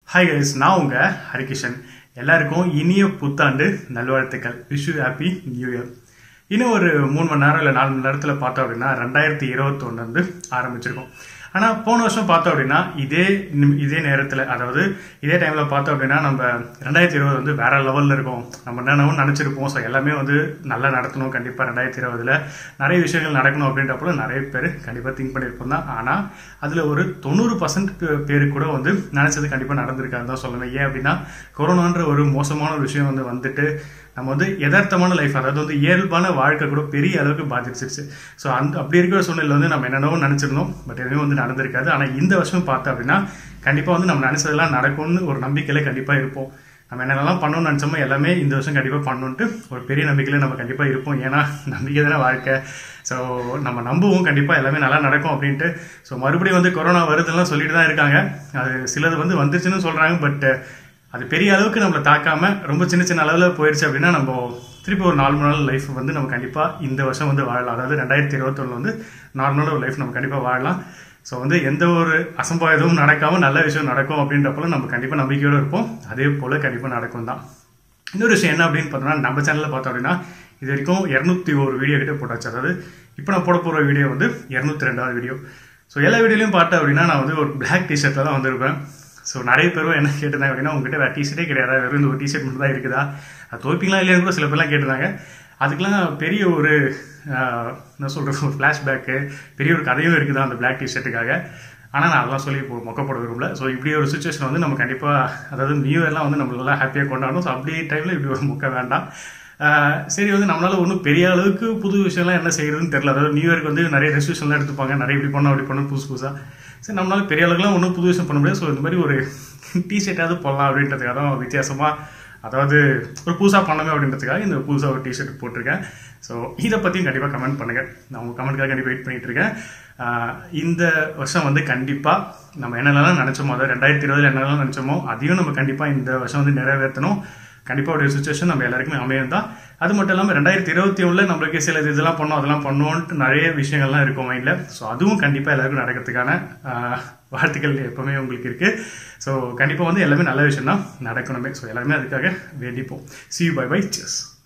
hi guys நான் உங்க ஹரிகிஷன் எல்லாருக்கும் இனிய புத்தாண்டு நல்வாழ்த்துக்கள் விஷ் ஹாப்பி நியூ இயர் இன்னும் ஒரு மூணு மணி நேரம் இல்லை நாலு மணி நேரத்தில் பார்த்தோம் அப்படின்னா ரெண்டாயிரத்தி இருபத்தொன்று வந்து ஆரம்பிச்சிருக்கோம் ஆனால் போன வருஷம் பார்த்தோம் அப்படின்னா இதே நிமி- இதே நேரத்தில் அதாவது இதே டைமில் பார்த்தோம் அப்படின்னா நம்ம ரெண்டாயிரத்தி இருபது வந்து வேற லெவலில் இருக்கும் நம்ம என்னென்னவும் நினச்சிருப்போம் ஸோ எல்லாமே வந்து நல்லா நடத்தணும் கண்டிப்பாக ரெண்டாயிரத்தி இருபதுல நிறைய விஷயங்கள் நடக்கணும் அப்படின்றப்போ நிறைய பேர் கண்டிப்பாக திங்க் பண்ணியிருப்போம் தான் ஆனால் அதில் ஒரு தொண்ணூறு பர்சன்ட் பேர் கூட வந்து நினச்சது கண்டிப்பாக நடந்திருக்கான்னு தான் சொல்லணும் ஏன் அப்படின்னா கொரோனான்ற ஒரு மோசமான ஒரு விஷயம் வந்து வந்துட்டு நம்ம வந்து யதார்த்தமான லைஃப் அதாவது வந்து இயல்பான வாழ்க்கை கூட பெரிய அளவுக்கு பாதிச்சிருச்சு ஸோ அந்த அப்படி இருக்கிற சூழ்நிலை வந்து நம்ம என்னென்னவோ நினச்சிருந்தோம் பட் எதுவும் வந்து நடந்திருக்காது ஆனால் இந்த வருஷம் பார்த்தோம் அப்படின்னா கண்டிப்பாக வந்து நம்ம நினச்சதெல்லாம் நடக்கும்னு ஒரு நம்பிக்கையில கண்டிப்பாக இருப்போம் நம்ம என்னென்னலாம் பண்ணணும்னு நினச்சோமோ எல்லாமே இந்த வருஷம் கண்டிப்பாக பண்ணணுன்ட்டு ஒரு பெரிய நம்பிக்கையில் நம்ம கண்டிப்பாக இருப்போம் ஏன்னா நம்பிக்கை தானே வாழ்க்கை ஸோ நம்ம நம்புவோம் கண்டிப்பாக எல்லாமே நல்லா நடக்கும் அப்படின்ட்டு ஸோ மறுபடியும் வந்து கொரோனா வருதுலாம் சொல்லிட்டு தான் இருக்காங்க அது சிலது வந்து வந்துருச்சுன்னு சொல்கிறாங்க பட் அது பெரிய அளவுக்கு நம்மளை தாக்காம ரொம்ப சின்ன சின்ன அளவில் போயிடுச்சு அப்படின்னா நம்ம திருப்பி ஒரு நாலு நாள் லைஃப் வந்து நம்ம கண்டிப்பாக இந்த வருஷம் வந்து வாழலாம் அதாவது ரெண்டாயிரத்தி இருபத்தொன்னு வந்து நார்மலான ஒரு லைஃப் நம்ம கண்டிப்பாக வாழலாம் ஸோ வந்து எந்த ஒரு அசம்பாவிதமும் நடக்காம நல்ல விஷயம் நடக்கும் அப்படின்றப்போல நம்ம கண்டிப்பாக நம்பிக்கையோடு இருப்போம் அதே போல் கண்டிப்பாக நடக்கும் தான் இன்னொரு விஷயம் என்ன அப்படின்னு பார்த்தோம்னா நம்ம சேனலில் பார்த்தோம் அப்படின்னா இது வரைக்கும் இரநூத்தி ஒரு வீடியோ கிட்ட போட்டாச்சு அதாவது இப்போ நான் போட போகிற வீடியோ வந்து இரநூத்தி ரெண்டாவது வீடியோ ஸோ எல்லா வீடியோலையும் பார்த்தேன் அப்படின்னா நான் வந்து ஒரு பிளாக் டிஷர்ட்டில் தான் வந்திருப்பேன் ஸோ நிறைய பேரும் என்ன கேட்டிருந்தாங்க அப்படின்னா உங்ககிட்ட வேறு டிஷர்ட்டே கிடையாது வெறும் இந்த ஒரு டிஷர்ட் மட்டும் தான் இருக்குதா அது துவைப்பீங்களா இல்லையான்னு கூட சில பேர்லாம் கேட்டிருந்தாங்க அதுக்கெல்லாம் பெரிய ஒரு ஆஹ், என்ன சொல்கிறது ஒரு ஃப்ளாஷ்பேக்கு பெரிய ஒரு கதையும் இருக்குதா அந்த பிளாக் டிஷர்ட்டுக்காக ஆனால் நான் அதெல்லாம் சொல்லி இப்போ மொக்கப்பட விரும்பல ஸோ இப்படி ஒரு சுச்சுவேஷன் வந்து நம்ம கண்டிப்பாக அதாவது நியூ இயர்லாம் வந்து நம்மளெல்லாம் ஹாப்பியாக கொண்டாடணும் ஸோ அப்படி டைமில் இப்படி ஒரு மொக்க வேண்டாம் ஆஹ் சரி வந்து நம்மளால ஒன்றும் பெரிய அளவுக்கு புது விஷயம்லாம் என்ன செய்யறதுன்னு தெரியல அதாவது நியூ இயர்க்கு வந்து நிறைய ரெஸ்டியூஷன்லாம் எடுத்துப்பாங்க நிறைய இப்படி பண்ணோம் அப்படி பண்ணணும் புதுசு புதுசாக சரி நம்மளால பெரிய அளவுக்குலாம் ஒன்றும் புது விஷயம் பண்ண முடியாது ஸோ இந்த மாதிரி ஒரு டிஷர்ட்டாவது போடலாம் அப்படின்றதுக்காக தான் வித்தியாசமாக அதாவது ஒரு புதுசாக பண்ணவே அப்படின்றதுக்காக இந்த புதுசாக ஒரு டிஷர்ட் போட்டிருக்கேன் ஸோ இதை பற்றியும் கண்டிப்பாக கமெண்ட் பண்ணுங்கள் நான் உங்கள் கமெண்ட்காக கண்டிப்பாக வெயிட் பண்ணிட்டு இருக்கேன் ஆஹ் இந்த வருஷம் வந்து கண்டிப்பாக நம்ம என்னென்னலாம் நினச்சோமோ அதாவது ரெண்டாயிரத்தி இருபதுல என்னென்னலாம் நினச்சோமோ அதையும் நம்ம கண்டிப்பாக இந்த வருஷம் வந்து நிறைவேற்றணும் கண்டிப்பாக ஒரு சுச்சுவேஷன் நம்ம எல்லாருக்குமே அமையும் தான் அது மட்டும் இல்லாமல் ரெண்டாயிரத்தி இருபத்தி ஒன்றில் நம்மளுக்கு சில இது இதெல்லாம் பண்ணோம் அதெல்லாம் பண்ணுவோன்ட்டு நிறைய விஷயங்கள்லாம் இருக்கும் மைண்டில் ஸோ அதுவும் கண்டிப்பாக எல்லாருக்கும் நடக்கிறதுக்கான ஆஹ், வாழ்த்துக்கள் எப்பவுமே உங்களுக்கு இருக்குது ஸோ கண்டிப்பாக வந்து எல்லாமே நல்ல விஷயம் தான் நடக்கணுமே ஸோ எல்லாருமே அதுக்காக வேண்டிப்போம் சி பை பை செஸ்